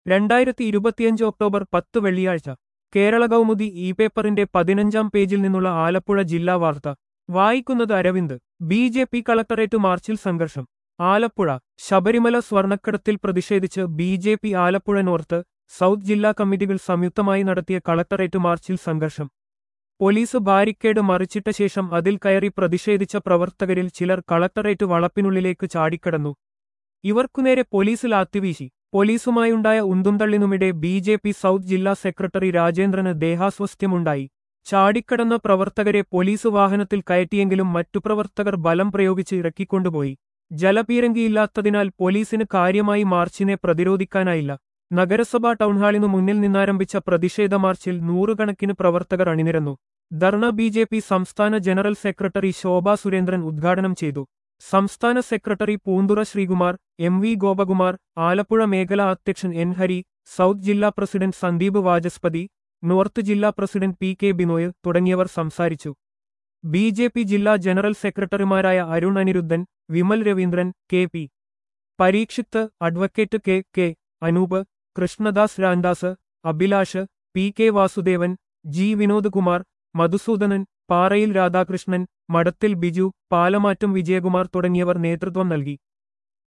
രണ്ടായിരത്തി ഇരുപത്തിയഞ്ച് ഒക്ടോബർ പത്ത് വെള്ളിയാഴ്ച കേരള കൗമുദി ഇ പേപ്പറിന്റെ പതിനഞ്ചാം പേജിൽ നിന്നുള്ള ആലപ്പുഴ ജില്ലാ വാർത്ത വായിക്കുന്നത് Aravind B J P collectorate മാർച്ചിൽ സംഘർഷം ആലപ്പുഴ ശബരിമല സ്വർണ്ണക്കടത്തിൽ പ്രതിഷേധിച്ച് B J P Alappuzha north south ജില്ലാ കമ്മിറ്റികൾ സംയുക്തമായി നടത്തിയ കളക്ടറേറ്റ് മാർച്ചിൽ സംഘർഷം പോലീസ് ബാരിക്കേഡ് മറിച്ചിട്ട ശേഷം അതിൽ കയറി പ്രതിഷേധിച്ച പ്രവർത്തകരിൽ ചിലർ കളക്ടറേറ്റ് വളപ്പിനുള്ളിലേക്ക് ചാടിക്കടന്നു ഇവർക്കുനേരെ പോലീസ് ലാത്തിവീശി പോലീസുമായുണ്ടായ ഉന്തുംതള്ളിനുമിടെ ബി ജെ പി സൗത്ത് ജില്ലാ സെക്രട്ടറി രാജേന്ദ്രന് ദേഹാസ്വസ്ഥ്യമുണ്ടായി ചാടിക്കടന്ന പ്രവർത്തകരെ പോലീസ് വാഹനത്തിൽ കയറ്റിയെങ്കിലും മറ്റു പ്രവർത്തകർ ബലം പ്രയോഗിച്ച് ഇറക്കിക്കൊണ്ടുപോയി ജലപീരങ്കിയില്ലാത്തതിനാൽ പോലീസിന് കാര്യമായി മാർച്ചിനെ പ്രതിരോധിക്കാനായില്ല നഗരസഭാ ടൗൺഹാളിനു മുന്നിൽ നിന്നാരംഭിച്ച പ്രതിഷേധ മാർച്ചിൽ നൂറുകണക്കിന് പ്രവർത്തകർ അണിനിരന്നു ധർണ ബി ജെ പി സംസ്ഥാന ജനറൽ സെക്രട്ടറി ശോഭാ സുരേന്ദ്രൻ ഉദ്ഘാടനം ചെയ്തു സംസ്ഥാന secretary Poonthura Sreekumar M V Gopakumar Alappuzha മേഖലാ അധ്യക്ഷൻ എൻ ഹരി സൗത്ത് ജില്ലാ പ്രസിഡന്റ് സന്ദീപ് വാചസ്പതി നോർത്ത് ജില്ലാ പ്രസിഡന്റ് പി കെ ബിനോയ് തുടങ്ങിയവർ സംസാരിച്ചു ബി ജെ പി ജില്ലാ ജനറൽ സെക്രട്ടറിമാരായ Arun Aniruddhan Vimal Raveendran K P Pareekshith advocate K K Anoop Krishnadas Ramdas Abhilash P K Vasudevan G Vinod Kumar Madhusoodanan Parayil Radhakrishnan മഠത്തിൽ ബിജു പാലമാറ്റും വിജയകുമാർ തുടങ്ങിയവർ നേതൃത്വം നൽകി